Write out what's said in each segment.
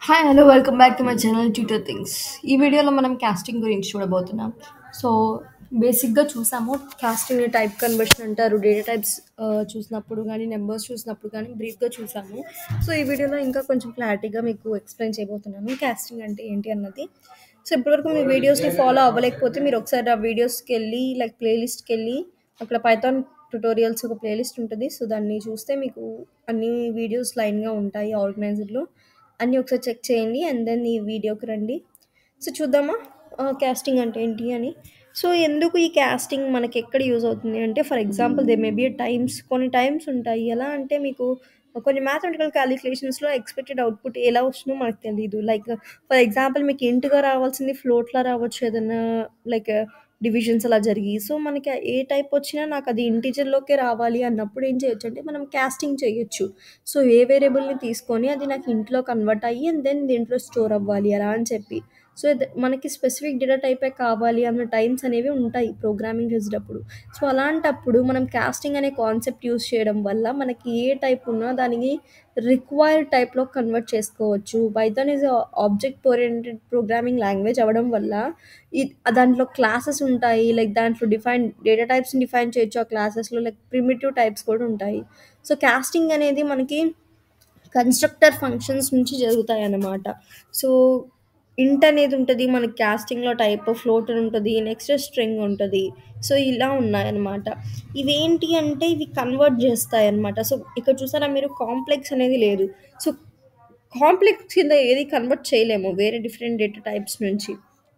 hi hello welcome back to my channel tutor things ఈ వీడియోలో మనం కాస్టింగ్ గురించి చూడబోతున్నాం సో బేసిక్గా చూసాము కాస్టింగ్ టైప్ కన్వర్షన్ అంటారు డేటా టైప్స్ చూసినప్పుడు కానీ నెంబర్స్ చూసినప్పుడు కానీ బ్రీఫ్గా చూసాము సో ఈ వీడియోలో ఇంకా కొంచెం క్లారిటీగా మీకు ఎక్స్ప్లెయిన్ చేయబోతున్నాను కాస్టింగ్ అంటే ఏంటి అన్నది సో ఇప్పటివరకు మీ వీడియోస్ని ఫాలో అవ్వలేకపోతే మీరు ఒకసారి ఆ వీడియోస్కి వెళ్ళి లైక్ ప్లేలిస్ట్కి వెళ్ళి అక్కడ పైథాన్ ట్యుటోరియల్స్ ఒక ప్లేలిస్ట్ ఉంటుంది సో దాన్ని చూస్తే మీకు అన్ని వీడియోస్ లైన్గా ఉంటాయి ఆర్గనైజర్లో అన్నీ ఒకసారి చెక్ చేయండి అండ్ దెన్ ఈ వీడియోకి రండి సో చూద్దామా క్యాస్టింగ్ అంటే ఏంటి అని సో ఎందుకు ఈ క్యాస్టింగ్ మనకి ఎక్కడ యూజ్ అవుతుంది అంటే for example they may be times కొన్ని టైమ్స్ ఉంటాయి ఎలా అంటే మీకు కొన్ని మ్యాథమెటికల్ క్యాలిక్యులేషన్స్లో ఎక్స్పెక్టెడ్ అవుట్పుట్ ఎలా వస్తుందో మనకు తెలియదు లైక్ ఫర్ ఎగ్జాంపుల్ మీకు ఇంటిగా రావాల్సింది ఫ్లోట్లో రావచ్చు ఏదైనా లైక్ డివిజన్స్ అలా జరిగి సో మనకి ఏ టైప్ వచ్చినా నాకు అది ఇంటీజర్లోకే రావాలి అన్నప్పుడు ఏం చేయొచ్చు అంటే మనం క్యాస్టింగ్ చేయొచ్చు సో ఏ వేరియబుల్ని తీసుకొని అది నాకు ఇంట్లో కన్వర్ట్ అయ్యి అండ్ దెన్ దీంట్లో స్టోర్ అవ్వాలి అలా అని చెప్పి సో మనకి స్పెసిఫిక్ డేటా టైపే కావాలి అన్న టైమ్స్ అనేవి ఉంటాయి ప్రోగ్రామింగ్ చేసేటప్పుడు సో అలాంటప్పుడు మనం కాస్టింగ్ అనే కాన్సెప్ట్ యూస్ చేయడం వల్ల మనకి ఏ టైప్ ఉన్నా దానికి రిక్వైర్డ్ టైప్లో కన్వర్ట్ చేసుకోవచ్చు Python is object oriented programming language అవ్వడం వల్ల ఈ దాంట్లో క్లాసెస్ ఉంటాయి లైక్ దాంట్లో డిఫైన్ డేటా టైప్స్ని డిఫైన్ చేయొచ్చు ఆ క్లాసెస్లో లైక్ ప్రిమిటివ్ టైప్స్ కూడా ఉంటాయి సో కాస్టింగ్ అనేది మనకి కన్స్ట్రక్టర్ ఫంక్షన్స్ నుంచి జరుగుతాయి అన్నమాట సో ఇంట్ అనేది ఉంటుంది మనకి కాస్టింగ్లో టైప్ ఫ్లోట్ ఉంటుంది నెక్స్ట్ స్ట్రింగ్ ఉంటుంది సో ఇలా ఉన్నాయన్నమాట ఇవేంటి అంటే ఇవి కన్వర్ట్ చేస్తాయి అన్నమాట సో ఇక్కడ చూసారా మీరు కాంప్లెక్స్ అనేది లేదు సో కాంప్లెక్స్ కింద ఏది కన్వర్ట్ చేయలేము వేరే డిఫరెంట్ డేటా టైప్స్ నుంచి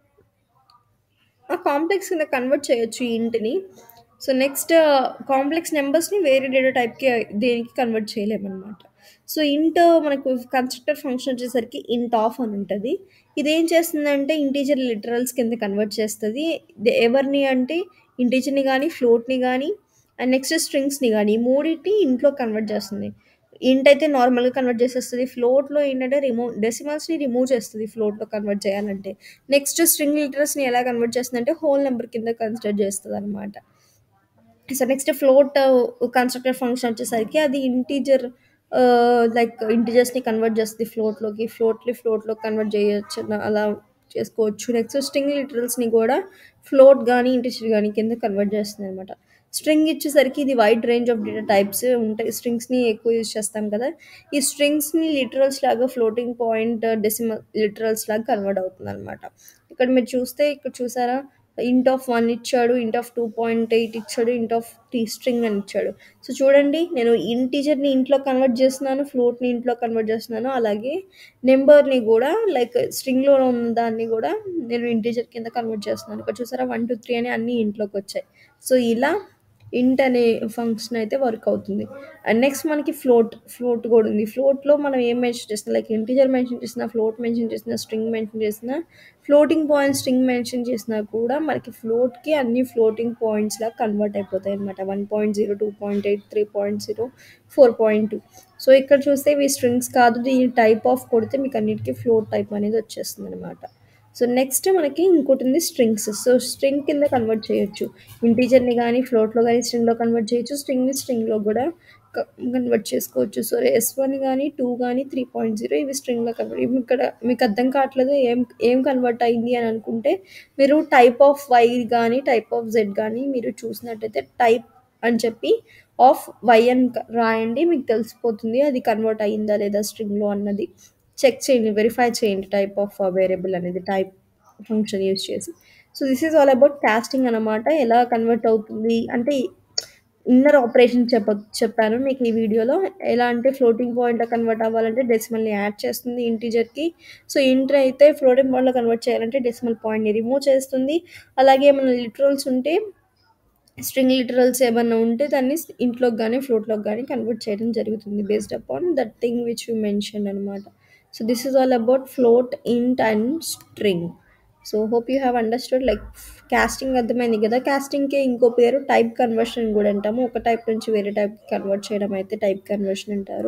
ఆ కాంప్లెక్స్ కింద కన్వర్ట్ చేయొచ్చు ఈ ఇంటిని సో నెక్స్ట్ కాంప్లెక్స్ నెంబర్స్ని వేరే డేటా టైప్కి దేనికి కన్వర్ట్ చేయలేమన్నమాట సో ఇంట్ మనకు కన్స్ట్రక్టర్ ఫంక్షన్ వచ్చేసరికి ఇంట్ ఆఫ్ అని ఉంటుంది ఇది ఏం చేస్తుందంటే ఇంటీజర్ లిటరల్స్ కింద కన్వర్ట్ చేస్తుంది ఎవరిని అంటే ఇంటీజర్ని కానీ ఫ్లోట్ని కానీ అండ్ నెక్స్ట్ స్ట్రింగ్స్ని కానీ ఈ మూడింటిని ఇంట్లో కన్వర్ట్ చేస్తుంది ఇంట్ అయితే నార్మల్గా కన్వర్ట్ చేసేస్తుంది ఫ్లోట్లో ఏంటంటే రిమూవ్ డెసిమల్స్ని రిమూవ్ చేస్తుంది ఫ్లోట్లో కన్వర్ట్ చేయాలంటే నెక్స్ట్ స్ట్రింగ్ లిటరల్స్ని ఎలా కన్వర్ట్ చేస్తుంది అంటే హోల్ నెంబర్ కింద కన్సిడర్ చేస్తుంది అనమాట so next float constructor function వచ్చేసరికి అది ఇంటీజర్ లైక్ ఇంటీజర్స్ని కన్వర్ట్ చేస్తుంది ఫ్లోట్లోకి ఫ్లోట్ని ఫ్లోట్లో కన్వర్ట్ చేయొచ్చు అలా చేసుకోవచ్చు నెక్స్ట్ స్ట్రింగ్ లిటరల్స్ని కూడా ఫ్లోట్ కానీ ఇంటీజర్ కానీ కింద కన్వర్ట్ చేస్తుంది అనమాట స్ట్రింగ్ ఇచ్చేసరికి ఇది wide range of data types ఉంటాయి స్ట్రింగ్స్ని ఎక్కువ యూజ్ చేస్తాం కదా ఈ స్ట్రింగ్స్ని లిటరల్స్ లాగా ఫ్లోటింగ్ పాయింట్ డెసిమల్ లిటరల్స్ లాగా కన్వర్ట్ అవుతుంది అనమాట ఇక్కడ మీరు చూస్తే ఇక్కడ చూసారా ఇంట్ ఆఫ్ వన్ ఇచ్చాడు ఇంట్ ఆఫ్ టూ పాయింట్ ఎయిట్ ఇచ్చాడు ఇంట్ ఆఫ్ టీ స్ట్రింగ్ అని ఇచ్చాడు సో చూడండి నేను ఇంటీజర్ని ఇంట్లో కన్వర్ట్ చేస్తున్నాను ఫ్లోట్ని ఇంట్లో కన్వర్ట్ చేస్తున్నాను అలాగే నెంబర్ని కూడా లైక్ స్ట్రింగ్లో ఉన్న దాన్ని కూడా నేను ఇంటీజర్ కింద కన్వర్ట్ చేస్తున్నాను ఇక్కడ చూసారా వన్ టూ త్రీ అని అన్నీ ఇంట్లోకి వచ్చాయి సో ఇలా ఇంట్ అనే ఫంక్షన్ అయితే వర్క్ అవుతుంది అండ్ నెక్స్ట్ మనకి ఫ్లోట్ ఫ్లోట్ కూడా ఉంది ఫ్లోట్లో మనం ఏం మెన్షన్ చేస్తున్నాం లైక్ ఇంటీజర్ మెన్షన్ చేసిన ఫ్లోట్ మెన్షన్ చేసిన స్ట్రింగ్ మెన్షన్ చేసిన ఫ్లోటింగ్ పాయింట్ స్ట్రింగ్ మెన్షన్ చేసినా కూడా మనకి ఫ్లోట్కి అన్ని ఫ్లోటింగ్ పాయింట్స్ లాగా కన్వర్ట్ అయిపోతాయి అనమాట one point zero two point eight three point zero four point two so ఇక్కడ చూస్తే ఇవి స్ట్రింగ్స్ కాదు దీని టైప్ ఆఫ్ కొడితే మీకు అన్నిటికీ ఫ్లోట్ టైప్ అనేది వచ్చేస్తుంది అనమాట సో నెక్స్ట్ మనకి ఇంకోటి ఉంది స్ట్రింగ్స్ సో స్ట్రింగ్ కింద కన్వర్ట్ చేయొచ్చు ఇంటీజర్ని కానీ ఫ్లోట్లో కానీ స్ట్రింగ్లో కన్వర్ట్ చేయొచ్చు స్ట్రింగ్ని స్ట్రింగ్లో కూడా కన్వర్ట్ చేసుకోవచ్చు సో ఎస్ వన్ కానీ టూ కానీ త్రీ పాయింట్ జీరో ఇవి స్ట్రింగ్లో కన్వర్ట్ ఇవి ఇక్కడ మీకు అర్థం కావట్లేదు ఏం ఏం కన్వర్ట్ అయింది అని అనుకుంటే మీరు టైప్ ఆఫ్ వై కానీ టైప్ ఆఫ్ జెడ్ కానీ మీరు చూసినట్టయితే టైప్ అని చెప్పి ఆఫ్ వై అని రాయండి మీకు తెలిసిపోతుంది అది కన్వర్ట్ అయ్యిందా లేదా స్ట్రింగ్లో అన్నది చెక్ చేయండి వెరిఫై చేయండి టైప్ ఆఫ్ వేరియబుల్ అనేది టైప్ ఫంక్షన్ యూజ్ చేసి so this is all about casting అనమాట ఎలా కన్వర్ట్ అవుతుంది అంటే ఇన్నర్ ఆపరేషన్ చెప్ప చెప్పాను మీకు ఈ వీడియోలో ఎలా అంటే ఫ్లోటింగ్ పాయింట్ కన్వర్ట్ అవ్వాలంటే డెసిమల్ని యాడ్ చేస్తుంది ఇంటీజర్కి సో ఇంటర్ అయితే ఫ్లోటింగ్ పాయింట్లో కన్వర్ట్ చేయాలంటే డెసిమల్ పాయింట్ని రిమూవ్ చేస్తుంది అలాగే మన లిటరల్స్ ఉంటే స్ట్రింగ్ లిటరల్స్ ఏమన్నా ఉంటే దాన్ని ఇంట్లోకి కానీ ఫ్లోట్లోకి కానీ కన్వర్ట్ చేయడం జరుగుతుంది based upon that thing which you mention అనమాట so this is all about float int and string so hope you have understood like casting అర్థమైంది కదా కాస్టింగ్కి ఇంకో పేరు టైప్ కన్వర్షన్ కూడా అంటాము ఒక టైప్ నుంచి వేరే టైప్కి కన్వర్ట్ చేయడం అయితే టైప్ కన్వర్షన్ అంటారు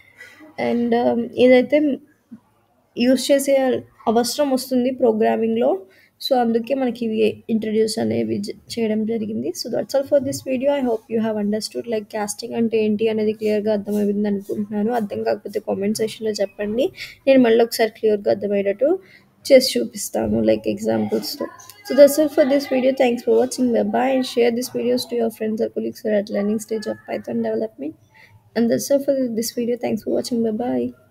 అండ్ ఇదైతే యూస్ చేసే అవసరం వస్తుంది ప్రోగ్రామింగ్లో సో అందుకే మనకి ఇవి ఇంట్రడ్యూస్ అనేవి జ- చేయడం జరిగింది so that's all for this video I hope you have understood like casting అంటే ఏంటి అనేది క్లియర్గా అర్థమైంది అనుకుంటున్నాను అర్థం కాకపోతే కామెంట్ సెక్షన్లో చెప్పండి నేను మళ్ళీ ఒకసారి క్లియర్గా అర్థమయ్యేటట్టు చేసి చూపిస్తాను లైక్ ఎగ్జాంపుల్స్తో so that's all for this video thanks for watching bye and share this videos to your friends or colleagues are at learning stage of Python development and that's all for this video thanks for watching bye bye